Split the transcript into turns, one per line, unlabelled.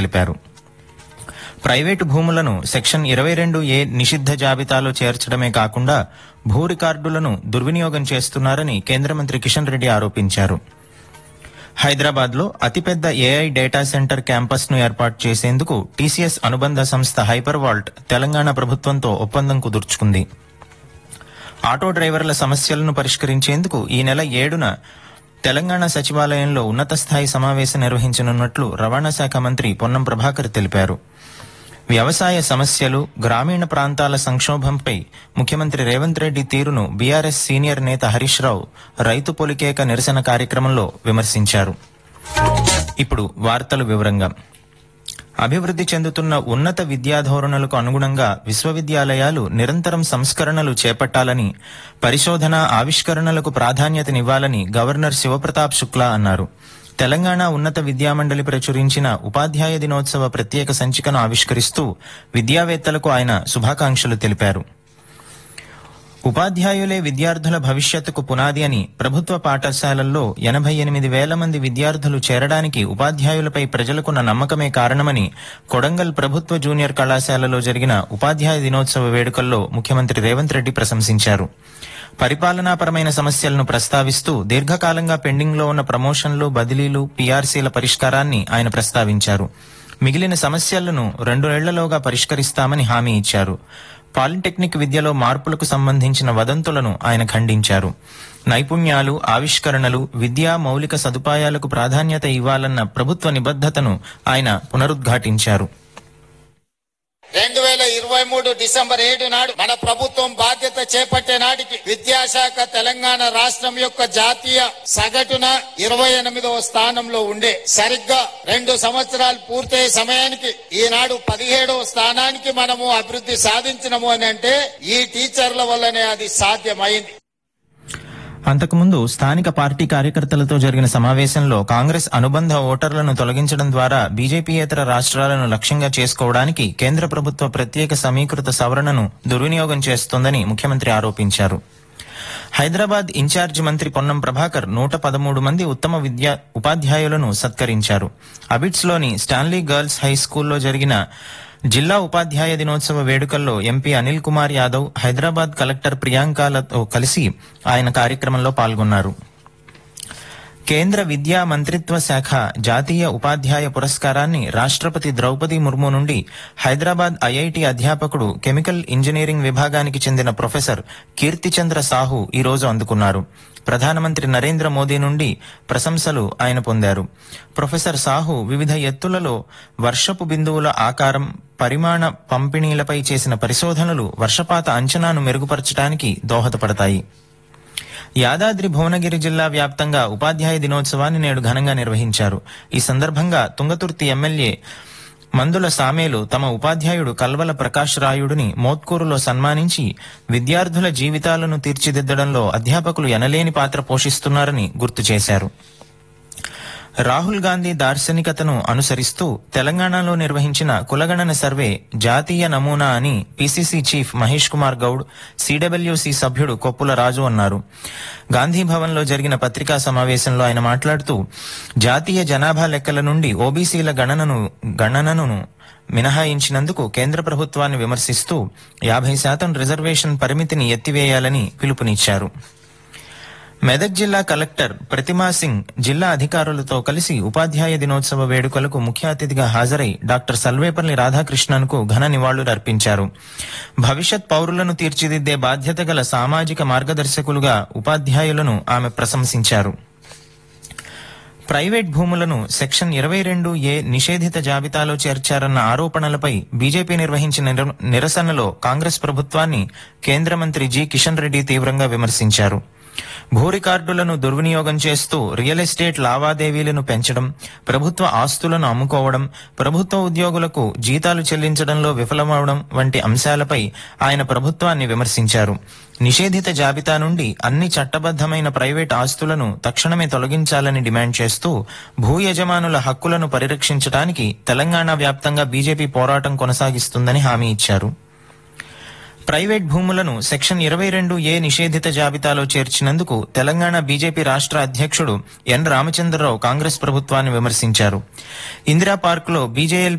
తెలిపారు ప్రైవేటు భూములను సెక్షన్ ఇరవై రెండు ఏ నిషిద్ధ జాబితాలో చేర్చడమే కాకుండా భూ రికార్డులను దుర్వినియోగం చేస్తున్నారని కేంద్ర మంత్రి కిషన్ రెడ్డి ఆరోపించారు హైదరాబాద్ లో అతిపెద్ద ఏఐ డేటా సెంటర్ క్యాంపస్ ను ఏర్పాటు చేసేందుకు టీసీఎస్ అనుబంధ సంస్థ హైపర్ వాల్ట్ తెలంగాణ ప్రభుత్వంతో ఒప్పందం కుదుర్చుకుంది ఆటో డ్రైవర్ల సమస్యలను పరిష్కరించేందుకు ఈ నెల ఏడున తెలంగాణ సచివాలయంలో ఉన్నత స్థాయి సమావేశం నిర్వహించనున్నట్లు రవాణా శాఖ మంత్రి పొన్నం ప్రభాకర్ తెలిపారు వ్యవసాయ సమస్యలు గ్రామీణ ప్రాంతాల సంక్షోభంపై ముఖ్యమంత్రి రేవంత్ రెడ్డి తీరును బీఆర్ఎస్ సీనియర్ నేత హరీష్ రావు రైతు పొలికేక నిరసన కార్యక్రమంలో విమర్శించారు ఇప్పుడు వార్తలు వివరంగా అభివృద్ధి చెందుతున్న ఉన్నత విద్యా ధోరణులకు అనుగుణంగా విశ్వవిద్యాలయాలు నిరంతరం సంస్కరణలు చేపట్టాలని పరిశోధన ఆవిష్కరణలకు ప్రాధాన్యతనివ్వాలని గవర్నర్ శివప్రతాప్ శుక్లా అన్నారు తెలంగాణ ఉన్నత విద్యామండలి ప్రచురించిన ఉపాధ్యాయ దినోత్సవ ప్రత్యేక సంచికను ఆవిష్కరిస్తూ విద్యావేత్తలకు ఆయన శుభాకాంక్షలు తెలిపారు ఉపాధ్యాయులే విద్యార్థుల భవిష్యత్తుకు పునాది అని ప్రభుత్వ పాఠశాలల్లో ఎనభై ఎనిమిది వేల మంది విద్యార్థులు చేరడానికి ఉపాధ్యాయులపై ప్రజలకున్న నమ్మకమే కారణమని కొడంగల్ ప్రభుత్వ జూనియర్ కళాశాలలో జరిగిన ఉపాధ్యాయ దినోత్సవ వేడుకల్లో ముఖ్యమంత్రి రేవంత్ రెడ్డి ప్రశంసించారు పరిపాలనాపరమైన సమస్యలను ప్రస్తావిస్తూ దీర్ఘకాలంగా పెండింగ్లో ఉన్న ప్రమోషన్లు బదిలీలు పీఆర్సీల పరిష్కారాన్ని ఆయన ప్రస్తావించారు మిగిలిన సమస్యలను రెండు ఏళ్లలోగా పరిష్కరిస్తామని హామీ ఇచ్చారు పాలిటెక్నిక్ విద్యలో మార్పులకు సంబంధించిన వదంతులను ఆయన ఖండించారు నైపుణ్యాలు ఆవిష్కరణలు విద్యా మౌలిక సదుపాయాలకు ప్రాధాన్యత ఇవ్వాలన్న ప్రభుత్వ నిబద్ధతను ఆయన పునరుద్ఘాటించారు
రెండు వేల ఇరవై మూడు డిసెంబర్ ఏడు నాడు మన ప్రభుత్వం బాధ్యత చేపట్టే నాటికి విద్యాశాఖ తెలంగాణ రాష్ట్రం యొక్క జాతీయ సగటున ఇరవై ఎనిమిదవ స్థానంలో ఉండే సరిగ్గా రెండు సంవత్సరాలు పూర్తయ్యే సమయానికి ఈనాడు పదిహేడవ స్థానానికి మనము అభివృద్ధి సాధించినము అని అంటే ఈ టీచర్ల వల్లనే అది సాధ్యమైంది
అంతకుముందు స్థానిక పార్టీ కార్యకర్తలతో జరిగిన సమావేశంలో కాంగ్రెస్ అనుబంధ ఓటర్లను తొలగించడం ద్వారా బీజేపీయేతర రాష్ట్రాలను లక్ష్యంగా చేసుకోవడానికి కేంద్ర ప్రభుత్వ ప్రత్యేక సమీకృత సవరణను దుర్వినియోగం చేస్తోందని ముఖ్యమంత్రి ఆరోపించారు హైదరాబాద్ ఇన్ఛార్జి మంత్రి పొన్నం ప్రభాకర్ నూట పదమూడు మంది ఉత్తమ విద్యా ఉపాధ్యాయులను సత్కరించారు అబిట్స్ లోని స్టాన్లీ గర్ల్స్ హై స్కూల్లో జరిగిన జిల్లా ఉపాధ్యాయ దినోత్సవ వేడుకల్లో ఎంపీ అనిల్ కుమార్ యాదవ్ హైదరాబాద్ కలెక్టర్ ప్రియాంకలతో కలిసి ఆయన కార్యక్రమంలో పాల్గొన్నారు కేంద్ర విద్యా మంత్రిత్వ శాఖ జాతీయ ఉపాధ్యాయ పురస్కారాన్ని రాష్ట్రపతి ద్రౌపది ముర్ము నుండి హైదరాబాద్ ఐఐటి అధ్యాపకుడు కెమికల్ ఇంజనీరింగ్ విభాగానికి చెందిన ప్రొఫెసర్ కీర్తిచంద్ర సాహు ఈ రోజు అందుకున్నారు ప్రధానమంత్రి నరేంద్ర మోదీ నుండి ప్రశంసలు ఆయన పొందారు ప్రొఫెసర్ సాహు వివిధ ఎత్తులలో వర్షపు బిందువుల ఆకారం పరిమాణ పంపిణీలపై చేసిన పరిశోధనలు వర్షపాత అంచనాను మెరుగుపరచడానికి దోహదపడతాయి యాదాద్రి భువనగిరి జిల్లా వ్యాప్తంగా ఉపాధ్యాయ దినోత్సవాన్ని నేడు ఘనంగా నిర్వహించారు ఈ సందర్భంగా తుంగతుర్తి ఎమ్మెల్యే మందుల సామేలు తమ ఉపాధ్యాయుడు కల్వల ప్రకాష్ రాయుడిని మోత్కూరులో సన్మానించి విద్యార్థుల జీవితాలను తీర్చిదిద్దడంలో అధ్యాపకులు ఎనలేని పాత్ర పోషిస్తున్నారని గుర్తు చేశారు రాహుల్ గాంధీ దార్శనికతను అనుసరిస్తూ తెలంగాణలో నిర్వహించిన కులగణన సర్వే జాతీయ నమూనా అని PCC chief Mahesh Kumar Goud CWC సభ్యుడు కొప్పుల రాజు అన్నారు గాంధీ భవన్లో జరిగిన పత్రికా సమావేశంలో ఆయన మాట్లాడుతూ జాతీయ జనాభా లెక్కల నుండి ఓబీసీల గణనను గణనను మినహాయించినందుకు కేంద్ర ప్రభుత్వాన్ని విమర్శిస్తూ యాభై శాతం రిజర్వేషన్ పరిమితిని ఎత్తివేయాలని పిలుపునిచ్చారు మెదక్ జిల్లా కలెక్టర్ ప్రతిమా సింగ్ జిల్లా అధికారులతో కలిసి ఉపాధ్యాయ దినోత్సవ వేడుకలకు ముఖ్య అతిథిగా హాజరై డాక్టర్ సల్వేపల్లి రాధాకృష్ణన్కు ఘన నివాళులు అర్పించారు భవిష్యత్ పౌరులను తీర్చిదిద్దే బాధ్యత గల సామాజిక మార్గదర్శకులుగా ఉపాధ్యాయులను ఆమె ప్రశంసించారు ప్రైవేట్ భూములను సెక్షన్ ఇరవై రెండు ఏ నిషేధిత జాబితాలో చేర్చారన్న ఆరోపణలపై బీజేపీ నిర్వహించిన నిర- నిరసనలో కాంగ్రెస్ ప్రభుత్వాన్ని కేంద్ర మంత్రి జి కిషన్ రెడ్డి తీవ్రంగా విమర్శించారు భూ రికార్డులను దుర్వినియోగం చేస్తూ రియల్ ఎస్టేట్ లావాదేవీలను పెంచడం ప్రభుత్వ ఆస్తులను అమ్ముకోవడం ప్రభుత్వ ఉద్యోగులకు జీతాలు చెల్లించడంలో విఫలమవడం వంటి అంశాలపై ఆయన ప్రభుత్వాన్ని విమర్శించారు నిషేధిత జాబితా నుండి అన్ని చట్టబద్దమైన ప్రైవేట్ ఆస్తులను తక్షణమే తొలగించాలని డిమాండ్ చేస్తూ భూ యజమానుల హక్కులను పరిరక్షించడానికి తెలంగాణ వ్యాప్తంగా బీజేపీ పోరాటం కొనసాగిస్తుందని హామీ ఇచ్చారు ప్రైవేట్ భూములను సెక్షన్ ఇరవై రెండు ఏ నిషేధిత జాబితాలో చేర్చినందుకు తెలంగాణ బీజేపీ రాష్ట్ర అధ్యక్షుడు ఎన్ రామచంద్రరావు కాంగ్రెస్ ప్రభుత్వాన్ని విమర్శించారు ఇందిరా పార్క్ లో బీజేఎల్